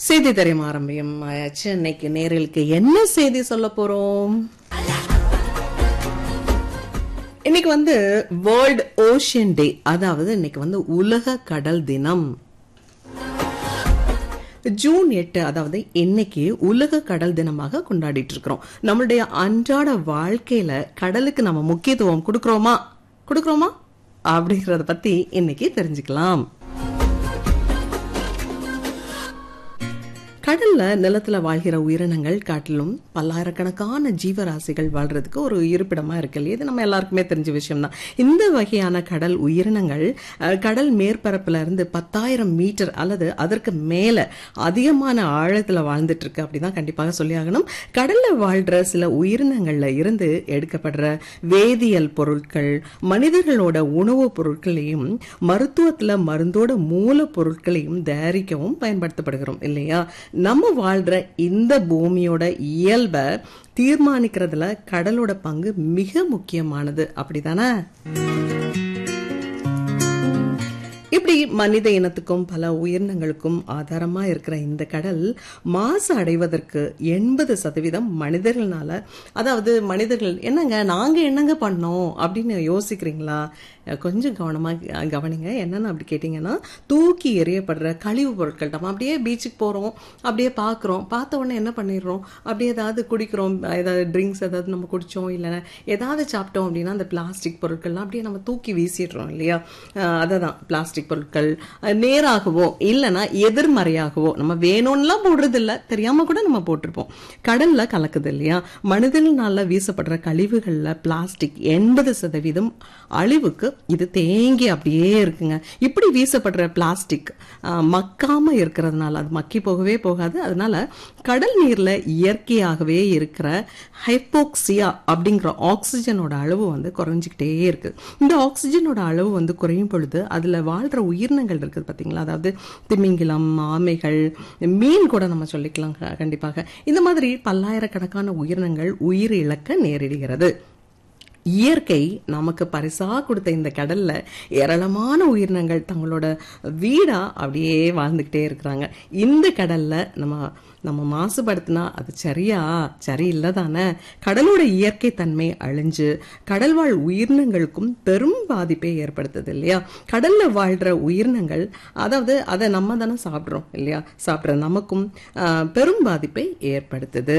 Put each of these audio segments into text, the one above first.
செய்தி தெரியும் ஆரம்பியம் ஆயாச்சு இன்னைக்கு நேர்களுக்கு என்ன செய்தி சொல்ல போறோம் இன்னைக்கு வந்து வேர்ல்ட் ஓஷன் டே அதாவது இன்னைக்கு வந்து உலக கடல் தினம் ஜூன் எட்டு அதாவது இன்னைக்கு உலக கடல் தினமாக கொண்டாடிட்டு இருக்கிறோம் நம்மளுடைய அன்றாட வாழ்க்கையில கடலுக்கு நம்ம முக்கியத்துவம் கொடுக்கறோமா கொடுக்கறோமா அப்படிங்கறத பத்தி இன்னைக்கு தெரிஞ்சுக்கலாம் கடல்ல நிலத்துல வாழ்கிற உயிரினங்கள் காட்டிலும் பல்லாயிரக்கணக்கான ஜீவராசிகள் வாழ்றதுக்கு ஒரு இருப்பிடமா இருக்கு இல்லையா இது நம்ம எல்லாருக்குமே தெரிஞ்ச விஷயம் தான் இந்த வகையான கடல் உயிரினங்கள் அஹ், கடல் மேற்பரப்புல இருந்து பத்தாயிரம் மீட்டர் அல்லது அதற்கு மேல அதிகமான ஆழத்துல வாழ்ந்துட்டு இருக்கு அப்படிதான் கண்டிப்பாக சொல்லி ஆகணும் கடல்ல வாழ்ற சில உயிரினங்கள்ல இருந்து எடுக்கப்படுற வேதியியல் பொருட்கள் மனிதர்களோட உணவுப் பொருட்களையும் மருத்துவத்துல மருந்தோட மூலப்பொருட்களையும் தயாரிக்கவும் பயன்படுத்தப்படுகிறோம் இல்லையா நம்ம வாழ்ற இந்த பூமியோட இயல்பை தீர்மானிக்கிறதுல கடலோட பங்கு மிக முக்கியமானது அப்படிதானே இப்படி மனித இனத்துக்கும் பல உயிரினங்களுக்கும் ஆதாரமா இருக்கிற இந்த கடல் மாசு அடைவதற்கு எண்பது சதவீதம் மனிதர்களால அதாவது மனிதர்கள் என்னங்க நாங்க என்னங்க பண்ணோம் அப்படின்னு யோசிக்கிறீங்களா அஹ் கொஞ்சம் கவனமா க- கவனிங்க என்னன்னு அப்படி கேட்டீங்கன்னா தூக்கி எறியப்படுற கழிவு பொருட்கள் நம்ம அப்படியே பீச்சுக்கு போறோம் அப்படியே பார்க்குறோம் பார்த்த உடனே என்ன பண்ணிடுறோம் அப்படியே ஏதாவது குடிக்கிறோம் ஏதாவது ட்ரிங்க்ஸ் ஏதாவது நம்ம குடிச்சோம் இல்லைன்னா ஏதாவது சாப்பிட்டோம் அப்படின்னா அந்த பிளாஸ்டிக் பொருட்கள்லாம் அப்படியே நம்ம தூக்கி வீசிடுறோம் இல்லையா அஹ் அதை தான் பிளாஸ்டிக் பொருட்கள் அஹ் நேராகவோ இல்லைன்னா எதிர்மறையாகவோ நம்ம வேணும்லாம் போடுறது இல்ல தெரியாம கூட நம்ம போட்டிருப்போம் கடல்ல கலக்குது இல்லையா மனிதர்களால வீசப்படுற கழிவுகள்ல பிளாஸ்டிக் எண்பது சதவீதம் அழிவுக்கு இது தேங்கி அப்படியே இருக்குங்க இப்படி வீசப்படுற பிளாஸ்டிக் அஹ், மக்காம இருக்கிறதுனால அது மக்கி போகவே போகாது அதனால கடல் நீர்ல இயற்கையாகவே இருக்கிற ஹைப்போக்சியா அப்படிங்கிற ஆக்சிஜனோட அளவு வந்து குறைஞ்சிக்கிட்டே இருக்கு இந்த ஆக்சிஜனோட அளவு வந்து குறையும் பொழுது அதுல வாழ்ற உயிரினங்கள் இருக்குது பாத்தீங்களா அதாவது திமிங்கிலம் ஆமைகள் மீன் கூட நம்ம சொல்லிக்கலாம் க- கண்டிப்பாக இந்த மாதிரி பல்லாயிரக்கணக்கான உயிரினங்கள் உயிர் இழக்க நேரிடுகிறது இயற்கை நமக்கு பரிசா கொடுத்த இந்த கடல்ல ஏராளமான உயிரினங்கள் தங்களோட வீடா அப்படியே வாழ்ந்துகிட்டே இருக்கிறாங்க இந்த கடல்ல நம்ம நம்ம மாசுபடுத்தினா அது சரியா சரியில்லை தானே கடலோட இயற்கை தன்மை அழிஞ்சு கடல்வாழ் உயிரினங்களுக்கும் பெரும் பாதிப்பை ஏற்படுத்துது இல்லையா கடல்ல வாழ்ற உயிரினங்கள் அதாவது அதை நம்ம தானே சாப்பிட்றோம் இல்லையா சாப்பிட்ற நமக்கும் ஆஹ், பெரும் பாதிப்பை ஏற்படுத்துது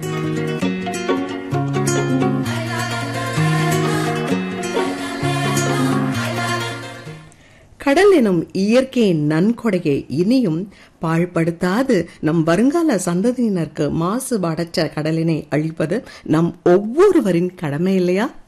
கடல் எனும் இயற்கையின் நன்கொடையை இனியும் பாழ்படுத்தாது நம் வருங்கால சந்ததியினருக்கு மாசுபாடற்ற கடலினை அழிப்பது நம் ஒவ்வொருவரின் கடமை இல்லையா